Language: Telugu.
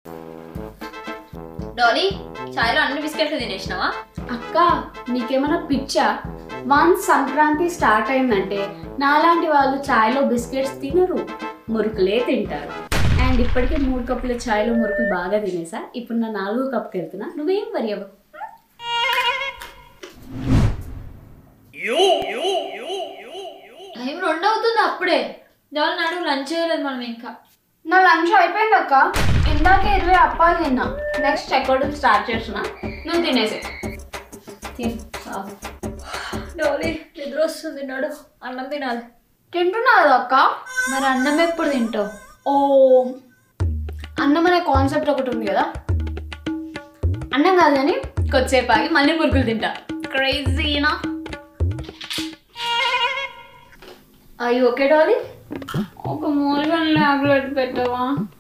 డాలీ చాయ్లో అన్ని బిస్కెట్లు తినేసినావా అక్క నీకేమైనా పిచ్చా వన్స్ సంక్రాంతి స్టార్ట్ అయిందంటే నాలాంటి వాళ్ళు చాయ్లో బిస్కెట్స్ తినరు మురుకులే తింటారు అండ్ ఇప్పటికే మూడు కప్పుల చాయ్లో మురుకులు బాగా తినేసా ఇప్పుడు నా నాలుగో కప్కి వెళ్తున్నా నువ్వేం వరి అవ్వకు టైం రెండు అవుతుంది అప్పుడే డాలీ నడువు లంచ్ చేయలేదు మనం ఇంకా నా లంచ్ అయిపోయింది అక్క ఇందాకే ఇరవై అప్పాలు తిన్నా నెక్స్ట్ చెక్అవుట్ స్టార్ట్ చేస్తున్నా నువ్వు తినేసే తిను చాలు. డాలీ నిద్ర వస్తుంది నడు అన్నం తినాలి తింటున్నా కదా అక్క మరి అన్నం ఎప్పుడు తింటావు ఓ అన్నం అనే కాన్సెప్ట్ ఒకటి ఉంది కదా అన్నం కాదు కానీ కొద్దిసేపు ఆగి మళ్ళీ మురుకులు తింటా క్రేజీనా అయ్యి ఓకే డాలీ ఒక మూలిగా టాబ్లెట్ పెట్టవా